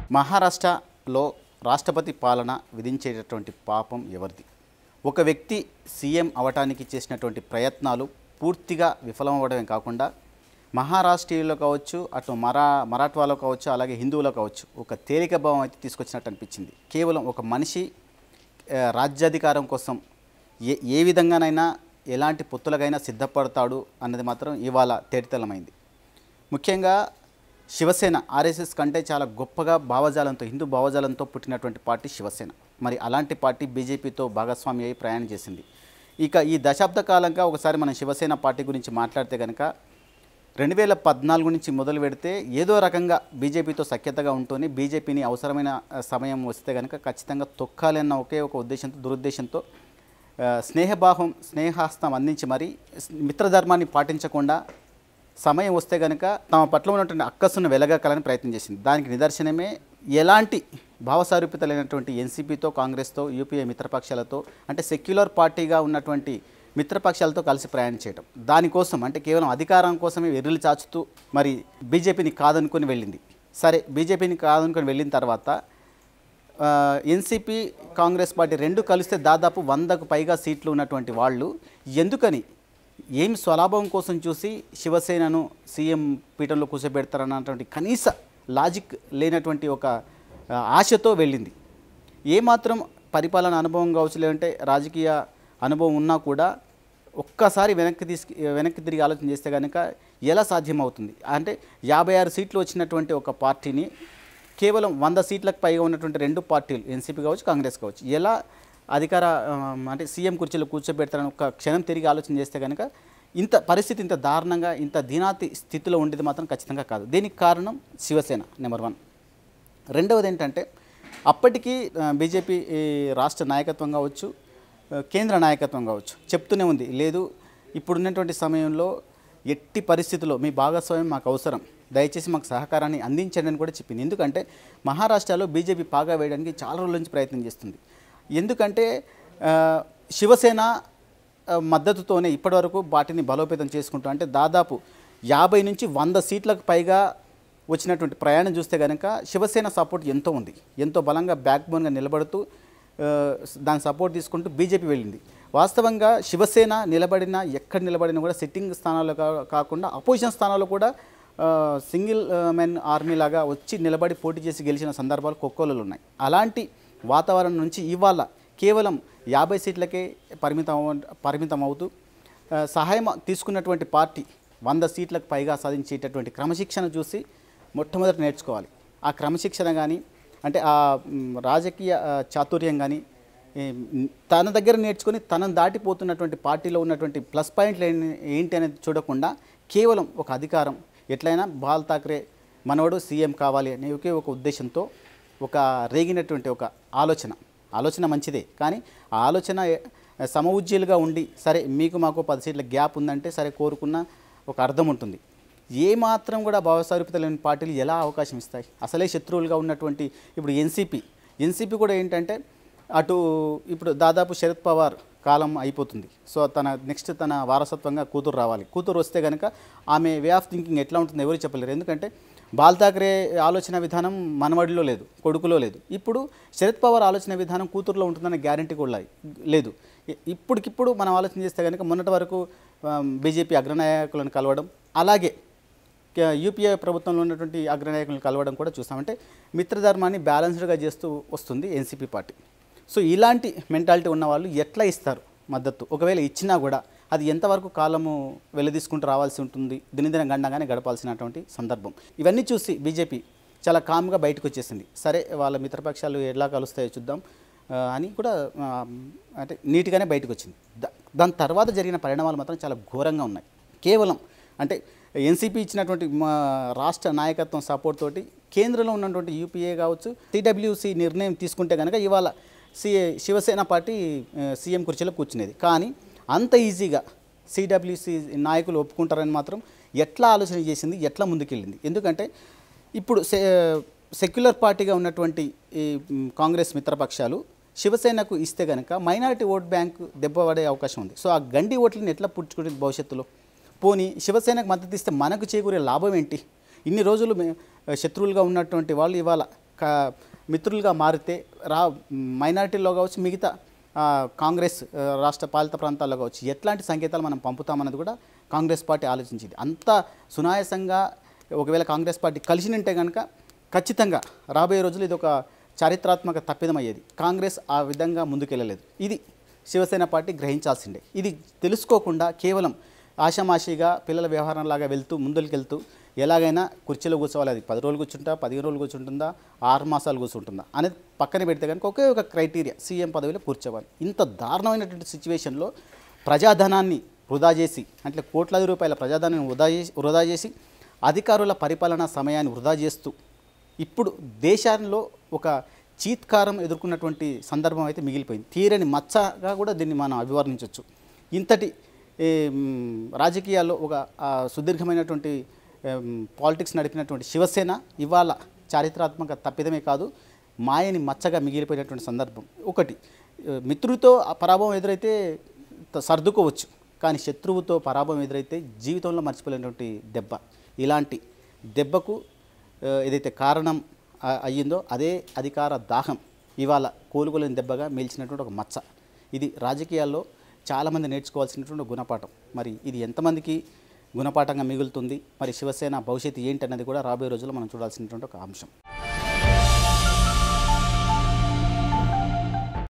మహారాష్ట్రలో రాష్ట్రపతి పాలన విధించేటటువంటి పాపం ఎవరిది ఒక వ్యక్తి సీఎం అవటానికి చేసినటువంటి ప్రయత్నాలు పూర్తిగా విఫలమవ్వడమే కాకుండా మహారాష్ట్రీయుల్లో కావచ్చు అటు మరా మరాఠవాలో కావచ్చు అలాగే హిందువులో కావచ్చు ఒక తేలిక భావం అయితే తీసుకొచ్చినట్టు అనిపించింది కేవలం ఒక మనిషి ఆ, రాజ్యాధికారం కోసం ఏ ఏ విధంగానైనా ఎలాంటి పొత్తులకైనా సిద్ధపడతాడు అన్నది మాత్రం ఇవాళ తేటితలమైంది ముఖ్యంగా శివసేన ఆర్ఎస్ఎస్ కంటే చాలా గొప్పగా భావజాలంతో హిందూ భావజాలంతో పుట్టినటువంటి పార్టీ శివసేన మరి అలాంటి పార్టీ బీజేపీతో భాగస్వామి అయి ప్రయాణం చేసింది ఇక ఈ దశాబ్ద కాలంగా ఒకసారి మనం శివసేన పార్టీ గురించి మాట్లాడితే కనుక రెండు వేల పద్నాలుగు నుంచి మొదలు పెడితే ఏదో రకంగా బీజేపీతో సఖ్యతగా ఉంటూనే బీజేపీని అవసరమైన ఆ, సమయం వస్తే కనుక ఖచ్చితంగా తొక్కాలన్న ఒకే ఒక ఉద్దేశంతో దురుద్దేశంతో ఆ, స్నేహభావం స్నేహాస్తం అందించి మరి మిత్రధర్మాన్ని పాటించకుండా సమయం వస్తే కనుక తమ పట్ల ఉన్నటువంటి అక్కసును వెలగకాలని ప్రయత్నం చేసింది దానికి నిదర్శనమే ఎలాంటి భావసారూప్యత లేనటువంటి ఎన్సీపీతో కాంగ్రెస్తో యూపీఏ మిత్రపక్షాలతో అంటే సెక్యులర్ పార్టీగా ఉన్నటువంటి మిత్రపక్షాలతో కలిసి ప్రయాణం చేయడం దానికోసం అంటే కేవలం అధికారం కోసమే వెర్రులు చాచుతూ మరి బీజేపీని కాదనుకొని వెళ్ళింది సరే బీజేపీని కాదనుకొని వెళ్ళిన తర్వాత ఆ, ఎన్సీపీ కాంగ్రెస్ పార్టీ రెండు కలిస్తే దాదాపు వందకు పైగా సీట్లు ఉన్నటువంటి వాళ్ళు ఎందుకని ఏం స్వలాభం కోసం చూసి శివసేనను సీఎం పీఠంలో కూర్చోబెడతారన్నటువంటి కనీస లాజిక్ లేనటువంటి ఒక ఆ, ఆశతో వెళ్ళింది ఏమాత్రం పరిపాలన అనుభవం కావచ్చు లేదంటే రాజకీయ అనుభవం ఉన్నా కూడా ఒక్కసారి వెనక్కి తీసుకు వెనక్కి తిరిగి ఆలోచన చేస్తే కనుక ఎలా సాధ్యమవుతుంది అంటే యాభై ఆరు సీట్లు వచ్చినటువంటి ఒక పార్టీని కేవలం వంద సీట్లకు పైగా ఉన్నటువంటి రెండు పార్టీలు ఎన్సీపీ కావచ్చు కాంగ్రెస్ కావచ్చు ఎలా అధికార ఆ, అంటే సీఎం కుర్చీలో కూర్చోబెడతారని ఒక క్షణం తిరిగి ఆలోచన చేస్తే కనుక ఇంత పరిస్థితి ఇంత దారుణంగా ఇంత దీనాతి స్థితిలో ఉండేది మాత్రం ఖచ్చితంగా కాదు దీనికి కారణం శివసేన నెంబర్ వన్ రెండవది ఏంటంటే అప్పటికి ఆ, బీజేపీ ఈ రాష్ట్ర నాయకత్వం కావచ్చు ఆ, కేంద్ర నాయకత్వం కావచ్చు చెప్తూనే ఉంది లేదు ఇప్పుడున్నటువంటి సమయంలో ఎట్టి పరిస్థితుల్లో మీ భాగస్వామ్యం మాకు అవసరం దయచేసి మాకు సహకారాన్ని అందించండి అని కూడా చెప్పింది ఎందుకంటే మహారాష్ట్రలో బీజేపీ పాగా వేయడానికి చాలా రోజుల నుంచి ప్రయత్నం చేస్తుంది ఎందుకంటే ఆ, శివసేన ఆ, మద్దతుతోనే ఇప్పటివరకు వాటిని బలోపేతం చేసుకుంటూ అంటే దాదాపు యాభై నుంచి వంద సీట్లకు పైగా వచ్చినటువంటి ప్రయాణం చూస్తే కనుక శివసేన సపోర్ట్ ఎంతో ఉంది ఎంతో బలంగా బ్యాక్ బోన్గా నిలబడుతూ ఆ, దాని సపోర్ట్ తీసుకుంటూ బీజేపీ వెళ్ళింది వాస్తవంగా శివసేన నిలబడినా ఎక్కడ నిలబడినా కూడా సిట్టింగ్ స్థానాల్లో కా- కాకుండా అపోజిషన్ స్థానాల్లో కూడా ఆ, సింగిల్ ఆ, మెన్ ఆర్మీ లాగా వచ్చి నిలబడి పోటీ చేసి గెలిచిన సందర్భాలు కొక్కోలలో ఉన్నాయి అలాంటి వాతావరణం నుంచి ఇవాళ కేవలం యాభై సీట్లకే పరిమితం అవ- పరిమితం అవుతూ ఆ, సహాయం తీసుకున్నటువంటి పార్టీ వంద సీట్లకు పైగా సాధించేటటువంటి క్రమశిక్షణ చూసి మొట్టమొదటి నేర్చుకోవాలి ఆ క్రమశిక్షణ కానీ అంటే ఆ మ్, రాజకీయ ఆ, చాతుర్యం కానీ ఈ, మ్, తన దగ్గర నేర్చుకొని తనను దాటిపోతున్నటువంటి పార్టీలో ఉన్నటువంటి ప్లస్ పాయింట్లు ఏం- ఏంటి అనేది చూడకుండా కేవలం ఒక అధికారం ఎట్లయినా బాల్ ఠాక్రే మనవడు సీఎం కావాలి అనే ఒకే ఒక ఉద్దేశంతో ఒక రేగినటువంటి ఒక ఆలోచన ఆలోచన మంచిదే కానీ ఆ ఆలోచన ఏ- సమఉజ్జీలుగా ఉండి సరే మీకు మాకు పది సీట్ల గ్యాప్ ఉందంటే సరే కోరుకున్న ఒక అర్థం ఉంటుంది ఏ మాత్రం కూడా భావసారూప్యత లేని పార్టీలు ఎలా అవకాశం ఇస్తాయి అసలే శత్రువులుగా ఉన్నటువంటి ఇప్పుడు ఎన్సీపీ ఎన్సీపీ కూడా ఏంటంటే అటు ఇప్పుడు దాదాపు శరద్ పవార్ కాలం అయిపోతుంది సో తన నెక్స్ట్ తన వారసత్వంగా కూతురు రావాలి కూతురు వస్తే కనుక ఆమె వే ఆఫ్ థింకింగ్ ఎట్లా ఉంటుందో ఎవరు చెప్పలేరు ఎందుకంటే బాల్ ఠాక్రే ఆలోచన విధానం మనవడిలో లేదు కొడుకులో లేదు ఇప్పుడు శరద్ పవార్ ఆలోచన విధానం కూతురులో ఉంటుందనే గ్యారంటీ కూడా లేదు ఇ- ఇప్పటికిప్పుడు మనం ఆలోచన చేస్తే కనుక మొన్నటి వరకు బీజేపీ అగ్రనాయకులను కలవడం అలాగే క- యూపీఏ ప్రభుత్వంలో ఉన్నటువంటి అగ్రనాయకులను కలవడం కూడా చూస్తామంటే మిత్రధర్మాన్ని బ్యాలెన్స్డ్గా చేస్తూ వస్తుంది ఎన్సీపీ పార్టీ సో ఇలాంటి మెంటాలిటీ ఉన్న వాళ్ళు ఎట్లా ఇస్తారు మద్దతు ఒకవేళ ఇచ్చినా కూడా అది ఎంతవరకు కాలము వెల్లదీసుకుంటూ రావాల్సి ఉంటుంది దినదిన గండంగానే గడపాల్సినటువంటి సందర్భం ఇవన్నీ చూసి బీజేపీ చాలా కామ్గా బయటకు వచ్చేసింది సరే వాళ్ళ మిత్రపక్షాలు ఎలా కలుస్తాయో చూద్దాం ఆ, అని కూడా ఆ, అంటే నీట్గానే బయటకు వచ్చింది దా- దాని తర్వాత జరిగిన పరిణామాలు మాత్రం చాలా ఘోరంగా ఉన్నాయి కేవలం అంటే ఎన్సీపీ ఇచ్చినటువంటి మా రాష్ట్ర నాయకత్వం సపోర్ట్ తోటి కేంద్రంలో ఉన్నటువంటి యూపీఏ కావచ్చు సిడబ్ల్యూసి నిర్ణయం తీసుకుంటే కనుక ఇవాళ సి శివసేన పార్టీ ఆ, సీఎం కుర్చీలో కూర్చునేది కానీ అంత ఈజీగా సిడబ్ల్యూసి నాయకులు ఒప్పుకుంటారని మాత్రం ఎట్లా ఆలోచన చేసింది ఎట్లా ముందుకెళ్ళింది ఎందుకంటే ఇప్పుడు సె సెక్యులర్ పార్టీగా ఉన్నటువంటి ఈ మ్, కాంగ్రెస్ మిత్రపక్షాలు శివసేనకు ఇస్తే కనుక మైనారిటీ ఓట్ బ్యాంక్ దెబ్బపడే అవకాశం ఉంది సో ఆ గండి ఓట్లను ఎట్లా పుచ్చుకుంటుంది భవిష్యత్తులో పోనీ శివసేనకు మద్దతు ఇస్తే మనకు చేకూరే లాభం ఏంటి ఇన్ని రోజులు మే- శత్రువులుగా ఉన్నటువంటి వాళ్ళు ఇవాళ క- మిత్రులుగా మారితే రా మైనారిటీలో కావచ్చు మిగతా ఆ, కాంగ్రెస్ ఆ, రాష్ట్ర పాలిత ప్రాంతాల్లో కావచ్చు ఎట్లాంటి సంకేతాలు మనం పంపుతామన్నది కూడా కాంగ్రెస్ పార్టీ ఆలోచించింది అంత సునాయాసంగా ఒకవేళ కాంగ్రెస్ పార్టీ కలిసి నింటే కనుక ఖచ్చితంగా రాబోయే రోజులు ఇది ఒక చారిత్రాత్మక తప్పిదం అయ్యేది కాంగ్రెస్ ఆ విధంగా ముందుకెళ్ళలేదు ఇది శివసేన పార్టీ గ్రహించాల్సిందే ఇది తెలుసుకోకుండా కేవలం ఆషామాషిగా పిల్లల వ్యవహారంలాగా వెళ్తూ ముందుకెళ్తూ ఎలాగైనా కుర్చీలో కూర్చోవాలి అది పది రోజులు కూర్చుంటా పదిహేను రోజులు కూర్చుంటుందా ఆరు మాసాలు కూర్చుంటుందా అనేది పక్కన పెడితే కనుక ఒకే ఒక క్రైటీరియా సీఎం పదవిలో కూర్చోవాలి ఇంత దారుణమైనటువంటి సిచ్యువేషన్లో ప్రజాధనాన్ని వృధా చేసి అంటే కోట్లాది రూపాయల ప్రజాధనాన్ని వృధా చేసి వృధా చేసి అధికారుల పరిపాలనా సమయాన్ని వృధా చేస్తూ ఇప్పుడు దేశాల్లో ఒక చీత్కారం ఎదుర్కొన్నటువంటి సందర్భం అయితే మిగిలిపోయింది తీరని మచ్చగా కూడా దీన్ని మనం అభివర్ణించవచ్చు ఇంతటి ఏ, మ్, రాజకీయాల్లో ఒక ఆ, సుదీర్ఘమైనటువంటి పాలిటిక్స్ నడిపినటువంటి శివసేన ఇవాళ చారిత్రాత్మక తప్పిదమే కాదు మాయని మచ్చగా మిగిలిపోయినటువంటి సందర్భం ఒకటి ఆ, మిత్రుడితో ఆ పరాభవం ఎదురైతే త- సర్దుకోవచ్చు కానీ శత్రువుతో పరాభవం ఎదురైతే జీవితంలో మర్చిపోలేనటువంటి దెబ్బ ఇలాంటి దెబ్బకు ఆ, ఏదైతే కారణం ఆ, అయ్యిందో అదే అధికార దాహం ఇవాళ కోలుకోలేని దెబ్బగా మేల్చినటువంటి ఒక మచ్చ ఇది రాజకీయాల్లో చాలామంది నేర్చుకోవాల్సినటువంటి ఒక గుణపాఠం మరి ఇది ఎంతమందికి గుణపాఠంగా మిగులుతుంది మరి శివసేన భవిష్యత్తు ఏంటి అన్నది కూడా రాబోయే రోజుల్లో మనం చూడాల్సినటువంటి ఒక అంశం